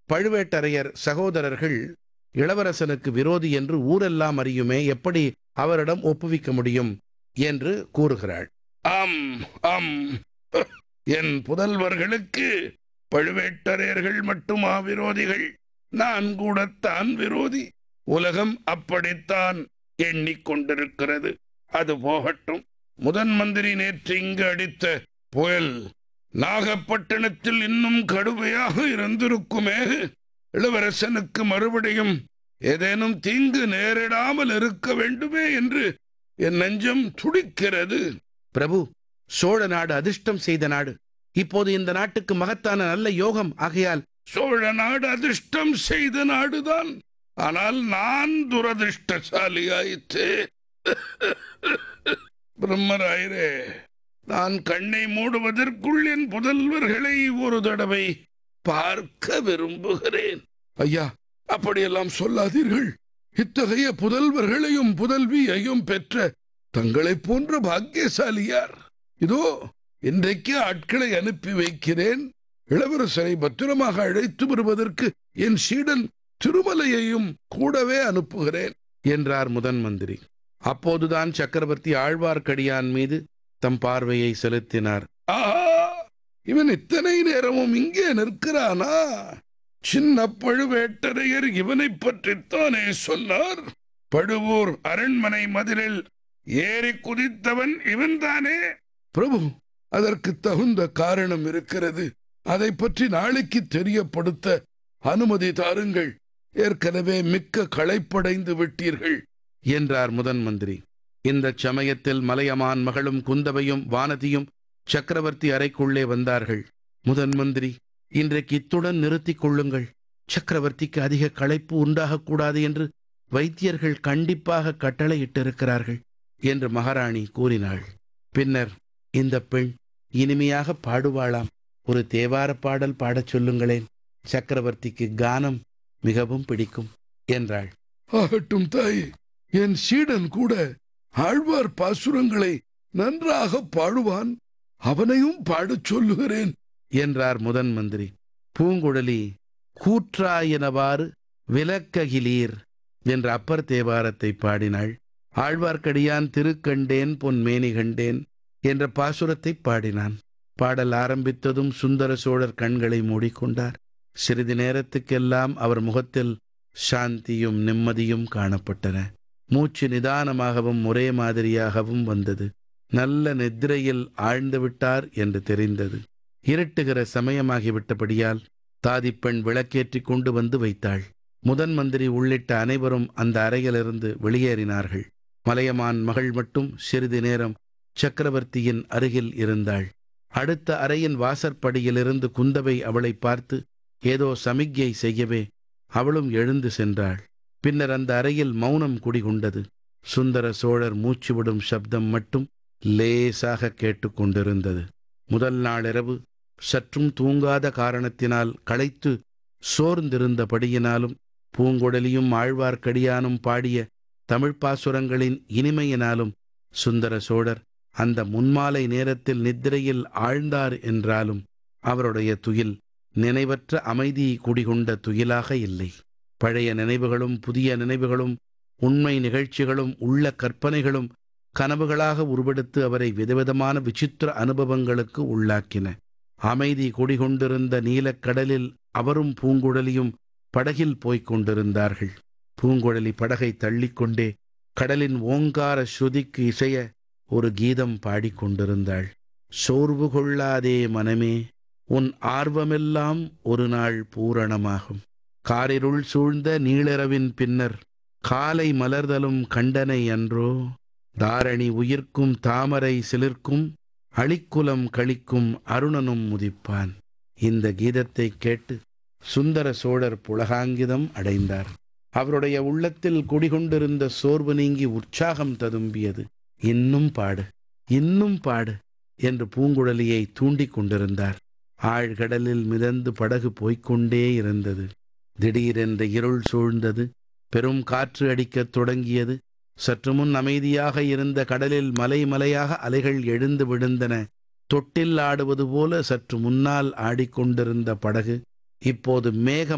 பழுவேட்டரையர் சகோதரர்கள் இளவரசனுக்கு விரோதி என்று ஊரெல்லாம் அறியுமே எப்படி அவரிடம் ஒப்புவிக்க முடியும் என்று கூறுகிறாள் ஆம் ஆம் என் புதல்வர்களுக்கு பழுவேட்டரையர்கள் மட்டுமா விரோதிகள் நான் கூடத்தான் விரோதி உலகம் அப்படித்தான் எண்ணிக்கொண்டிருக்கிறது அது போகட்டும் முதன் மந்திரி நேற்று இங்கு அடித்த புயல் நாகப்பட்டினத்தில் இன்னும் கடுமையாக இருந்திருக்குமே இளவரசனுக்கு மறுபடியும் ஏதேனும் தீங்கு நேரிடாமல் இருக்க வேண்டுமே என்று என் நெஞ்சம் துடிக்கிறது பிரபு சோழ நாடு அதிர்ஷ்டம் செய்த நாடு இப்போது இந்த நாட்டுக்கு மகத்தான நல்ல யோகம் ஆகையால் சோழ நாடு அதிர்ஷ்டம் செய்த நாடுதான் ஆனால் நான் துரதிருஷ்டசாலியாயிற்றே பிரம்மராயரே நான் கண்ணை மூடுவதற்குள் என் புதல்வர்களை ஒரு தடவை பார்க்க விரும்புகிறேன் ஐயா அப்படியெல்லாம் சொல்லாதீர்கள் இத்தகைய புதல்வர்களையும் புதல்வியையும் பெற்ற தங்களைப் போன்ற பாக்கியசாலியார் இதோ இன்றைக்கு ஆட்களை அனுப்பி வைக்கிறேன் இளவரசரை பத்திரமாக அழைத்து வருவதற்கு என் சீடன் திருமலையையும் கூடவே அனுப்புகிறேன் என்றார் முதன் மந்திரி அப்போதுதான் சக்கரவர்த்தி ஆழ்வார்க்கடியான் மீது தம் பார்வையை செலுத்தினார் ஆஹா இவன் இத்தனை நேரமும் இங்கே நிற்கிறானா சின்ன பழுவேட்டரையர் இவனைப் பற்றித்தானே சொன்னார் பழுவூர் அரண்மனை மதிலில் ஏறி குதித்தவன் இவன்தானே பிரபு அதற்கு தகுந்த காரணம் இருக்கிறது அதை பற்றி நாளைக்கு தெரியப்படுத்த அனுமதி தாருங்கள் ஏற்கனவே மிக்க களைப்படைந்து விட்டீர்கள் என்றார் முதன் மந்திரி இந்தச் சமயத்தில் மலையமான் மகளும் குந்தவையும் வானதியும் சக்கரவர்த்தி அறைக்குள்ளே வந்தார்கள் முதன் மந்திரி இன்றைக்கு இத்துடன் நிறுத்திக் கொள்ளுங்கள் சக்கரவர்த்திக்கு அதிக களைப்பு உண்டாகக்கூடாது என்று வைத்தியர்கள் கண்டிப்பாக கட்டளையிட்டிருக்கிறார்கள் என்று மகாராணி கூறினாள் பின்னர் இந்த பெண் இனிமையாக பாடுவாளாம் ஒரு தேவார பாடல் பாடச் சொல்லுங்களேன் சக்கரவர்த்திக்கு கானம் மிகவும் பிடிக்கும் என்றாள் ஆகட்டும் தாய் என் சீடன் கூட ஆழ்வார் பாசுரங்களை நன்றாக பாடுவான் அவனையும் பாடச் சொல்லுகிறேன் என்றார் முதன் மந்திரி பூங்குழலி கூற்றாயினவாறு விலக்ககிலீர் என்ற அப்பர் தேவாரத்தை பாடினாள் ஆழ்வார்க்கடியான் திருக்கண்டேன் பொன்மேனி கண்டேன் என்ற பாசுரத்தை பாடினான் பாடல் ஆரம்பித்ததும் சுந்தர சோழர் கண்களை மூடிக்கொண்டார் சிறிது நேரத்துக்கெல்லாம் அவர் முகத்தில் சாந்தியும் நிம்மதியும் காணப்பட்டன மூச்சு நிதானமாகவும் ஒரே மாதிரியாகவும் வந்தது நல்ல நித்திரையில் ஆழ்ந்து விட்டார் என்று தெரிந்தது இருட்டுகிற சமயமாகிவிட்டபடியால் தாதிப்பெண் விளக்கேற்றி கொண்டு வந்து வைத்தாள் முதன் மந்திரி உள்ளிட்ட அனைவரும் அந்த அறையிலிருந்து வெளியேறினார்கள் மலையமான் மகள் மட்டும் சிறிது நேரம் சக்கரவர்த்தியின் அருகில் இருந்தாள் அடுத்த அறையின் வாசற்படியிலிருந்து குந்தவை அவளை பார்த்து ஏதோ சமிக்ஞை செய்யவே அவளும் எழுந்து சென்றாள் பின்னர் அந்த அறையில் மௌனம் குடிகொண்டது சுந்தர சோழர் மூச்சுவிடும் சப்தம் மட்டும் லேசாக கேட்டுக்கொண்டிருந்தது முதல் நாளிரவு சற்றும் தூங்காத காரணத்தினால் களைத்து சோர்ந்திருந்தபடியினாலும் பூங்குழலியும் ஆழ்வார்க்கடியானும் பாடிய தமிழ்ப் பாசுரங்களின் இனிமையினாலும் சுந்தர சோழர் அந்த முன்மாலை நேரத்தில் நித்திரையில் ஆழ்ந்தார் என்றாலும் அவருடைய துயில் நினைவற்ற அமைதி குடிகொண்ட துயிலாக இல்லை பழைய நினைவுகளும் புதிய நினைவுகளும் உண்மை நிகழ்ச்சிகளும் உள்ள கற்பனைகளும் கனவுகளாக உருவெடுத்து அவரை விதவிதமான விசித்திர அனுபவங்களுக்கு உள்ளாக்கின அமைதி குடிகொண்டிருந்த நீலக்கடலில் அவரும் பூங்குழலியும் படகில் போய்க் கொண்டிருந்தார்கள் பூங்குழலி படகை தள்ளிக்கொண்டே கடலின் ஓங்கார ஸ்ருதிக்கு இசைய ஒரு கீதம் பாடிக்கொண்டிருந்தாள் சோர்வு கொள்ளாதே மனமே உன் ஆர்வமெல்லாம் ஒரு நாள் பூரணமாகும் காரிருள் சூழ்ந்த நீளிரவின் பின்னர் காலை மலர்தலும் கண்டனை அன்றோ தாரணி உயிர்க்கும் தாமரை சிலிர்க்கும் அழிக்குலம் கழிக்கும் அருணனும் முதிப்பான் இந்த கீதத்தை கேட்டு சுந்தர சோழர் புலகாங்கிதம் அடைந்தார் அவருடைய உள்ளத்தில் குடிகொண்டிருந்த சோர்வு நீங்கி உற்சாகம் ததும்பியது இன்னும் பாடு இன்னும் பாடு என்று பூங்குழலியை தூண்டிக் கொண்டிருந்தார் ஆழ்கடலில் மிதந்து படகு போய்க்கொண்டே இருந்தது திடீரென்று இருள் சூழ்ந்தது பெரும் காற்று அடிக்கத் தொடங்கியது சற்று முன் அமைதியாக இருந்த கடலில் மலை மலையாக அலைகள் எழுந்து விழுந்தன தொட்டில் ஆடுவது போல சற்று முன்னால் ஆடிக்கொண்டிருந்த படகு இப்போது மேகம்